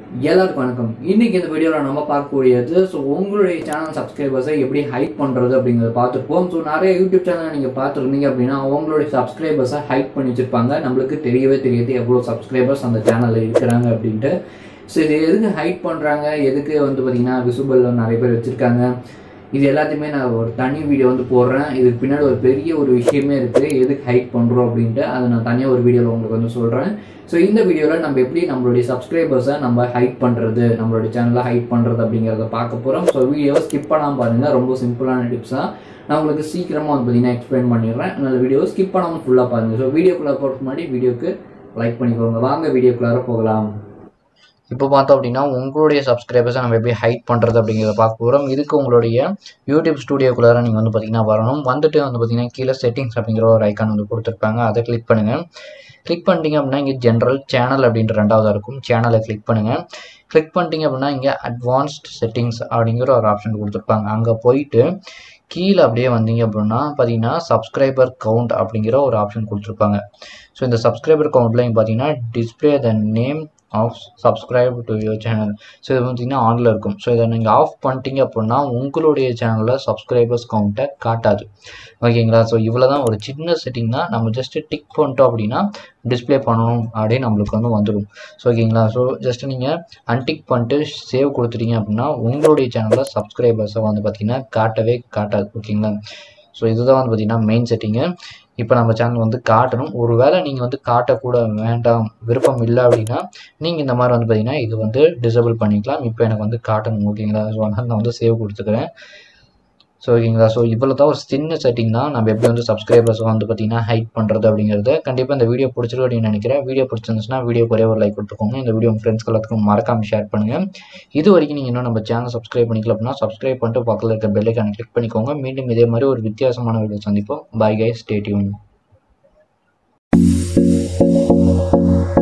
எல்லாருக்கும் வணக்கம் இன்னைக்கு இந்த வீடியோவில் நம்ம பார்க்கக்கூடியது ஸோ உங்களுடைய சேனல் சப்ஸ்கிரைபர்ஸை எப்படி ஹைட் பண்ணுறது அப்படிங்கிறத பார்த்துருப்போம் ஸோ நிறைய யூடியூப் சேனல் நீங்கள் பார்த்துருந்தீங்க அப்படின்னா உங்களுடைய சப்ஸ்கிரைபர்ஸை ஹைட் பண்ணி வச்சிருப்பாங்க நம்மளுக்கு தெரியவே தெரியாது எவ்வளோ சப்ஸ்கிரைபர்ஸ் அந்த சேனலில் இருக்கிறாங்க அப்படின்ட்டு ஸோ இது எதுக்கு ஹைட் பண்ணுறாங்க எதுக்கு வந்து பார்த்தீங்கன்னா விசுபல் நிறைய பேர் வச்சுருக்காங்க இது எல்லாத்தையுமே நான் ஒரு தனி வீடியோ வந்து போடுறேன் இதுக்கு பின்னாடி ஒரு பெரிய ஒரு விஷயமே இருக்குது எதுக்கு ஹைட் பண்ணுறோம் அப்படின்ட்டு அதை நான் தனியாக ஒரு வீடியோவில் உங்களுக்கு வந்து சொல்கிறேன் ஸோ இந்த வீடியோவில் நம்ம எப்படி நம்மளுடைய சப்ஸ்கிரைபர்ஸை நம்ம ஹைட் பண்ணுறது நம்மளுடைய சேனலை ஹைட் பண்ணுறது அப்படிங்கிறத பார்க்க போகிறோம் ஸோ வீடியோவை ஸ்கிப் பண்ணாமல் பாருங்கள் ரொம்ப சிம்பிளான டிப்ஸ் தான் நான் உங்களுக்கு சீக்கிரமாக வந்து பார்த்தீங்கன்னா எக்ஸ்பிளைன் பண்ணிடுறேன் அந்த வீடியோவை ஸ்கிப் பண்ணாமல் ஃபுல்லாக பாருங்கள் ஸோ வீடியோக்குள்ளே போகிறதுக்கு முன்னாடி வீடியோக்கு லைக் பண்ணிக்கோங்க வாங்க வீடியோக்குள்ளார போகலாம் இப்போ பார்த்தோம் அப்படின்னா உங்களுடைய சப்ஸ்கிரைபர்ஸை நம்ம எப்படி ஹைட் பண்ணுறது அப்படிங்கிறத பார்க்க போகிறோம் இதுக்கு உங்களுடைய யூடியூப் ஸ்டூடியோக்குள்ளார நீங்கள் வந்து பார்த்தீங்கன்னா வரணும் வந்துட்டு வந்து பார்த்தீங்கன்னா கீழே செட்டிங்ஸ் அப்படிங்கிற ஒரு ஐக்கான் வந்து கொடுத்துருப்பாங்க அதை கிளிக் பண்ணுங்கள் கிளிக் பண்ணிட்டீங்க அப்படின்னா இங்கே ஜென்ரல் சேனல் அப்படின்ற ரெண்டாவதாக இருக்கும் சேனலை கிளிக் பண்ணுங்கள் கிளிக் பண்ணிட்டீங்க அப்படின்னா இங்கே அட்வான்ஸ்ட் செட்டிங்ஸ் அப்படிங்கிற ஒரு ஆப்ஷன் கொடுத்துருப்பாங்க அங்கே போயிட்டு கீழே அப்படியே வந்தீங்க அப்படின்னா பார்த்தீங்கன்னா சப்ஸ்கிரைபர் கவுண்ட் அப்படிங்கிற ஒரு ஆப்ஷன் கொடுத்துருப்பாங்க ஸோ இந்த சப்ஸ்கிரைபர் கவுண்ட்டில் இங்கே பார்த்தீங்கன்னா display the name of subscribe to your channel so இது பார்த்தீங்கன்னா ஆனில் இருக்கும் ஸோ இதை நீங்கள் ஆஃப் பண்ணிட்டீங்க அப்படின்னா உங்களுடைய சேனலில் சப்ஸ்கிரைபர்ஸ் கவுண்ட்டை காட்டாது ஓகேங்களா ஸோ இவ்வளோ தான் ஒரு சின்ன செட்டிங் தான் நம்ம ஜஸ்ட்டு டிக் பண்ணிட்டோம் அப்படின்னா டிஸ்பிளே பண்ணணும் அப்படின்னு நம்மளுக்கு வந்து வந்துடும் ஸோ ஓகேங்களா ஸோ ஜஸ்ட் நீங்கள் அன்டிக் பண்ணிட்டு சேவ் கொடுத்துட்டீங்க அப்படின்னா உங்களுடைய சேனலில் சப்ஸ்கிரைபர்ஸை வந்து பார்த்தீங்கன்னா காட்டவே காட்டாது ஓகேங்களா ஸோ இதுதான் வந்து பார்த்தீங்கன்னா மெயின் செட்டிங்கு இப்போ நம்ம சேனல் வந்து காட்டணும் ஒருவேளை நீங்கள் வந்து காட்டக்கூட வேண்டாம் விருப்பம் இல்லை அப்படின்னா நீங்கள் இந்த மாதிரி வந்து பார்த்தீங்கன்னா இது வந்து டிசபிள் பண்ணிக்கலாம் இப்போ எனக்கு வந்து காட்டணும் ஓகேங்களா ஸோ அதனால் நான் வந்து சேவ் கொடுத்துக்கிறேன் ஸோ ஓகேங்களா ஸோ இவ்வளோ தான் ஒரு சின்ன செட்டிங் தான் நம்ம எப்படி வந்து சப்ஸ்கிரைபர்ஸ் வந்து பார்த்தீங்கன்னா ஹைட் பண்ணுறது அப்படிங்கிறது கண்டிப்பாக இந்த வீடியோ பிடிச்சிருக்கு அப்படின்னு நினைக்கிறேன் வீடியோ பிடிச்சிருந்துச்சுன்னா வீடியோ ஒரே ஒரு லைக் கொடுத்துக்கோங்க இந்த வீடியோ உங்கள் ஃப்ரெண்ட்ஸ் எல்லாத்துக்கும் மறக்காமல் ஷேர் பண்ணுங்கள் இது வரைக்கும் நீங்கள் இன்னும் நம்ம சேனல் சப்ஸ்கிரைப் பண்ணிக்கல அப்படின்னா சப்ஸ்கிரைப் பண்ணிட்டு பக்கத்தில் இருக்க பெல்லைக்கான கிளிக் பண்ணிக்கோங்க மீண்டும் இதே மாதிரி ஒரு வித்தியாசமான வீடியோ சந்திப்போம் பை கை ஸ்டேட்யூன்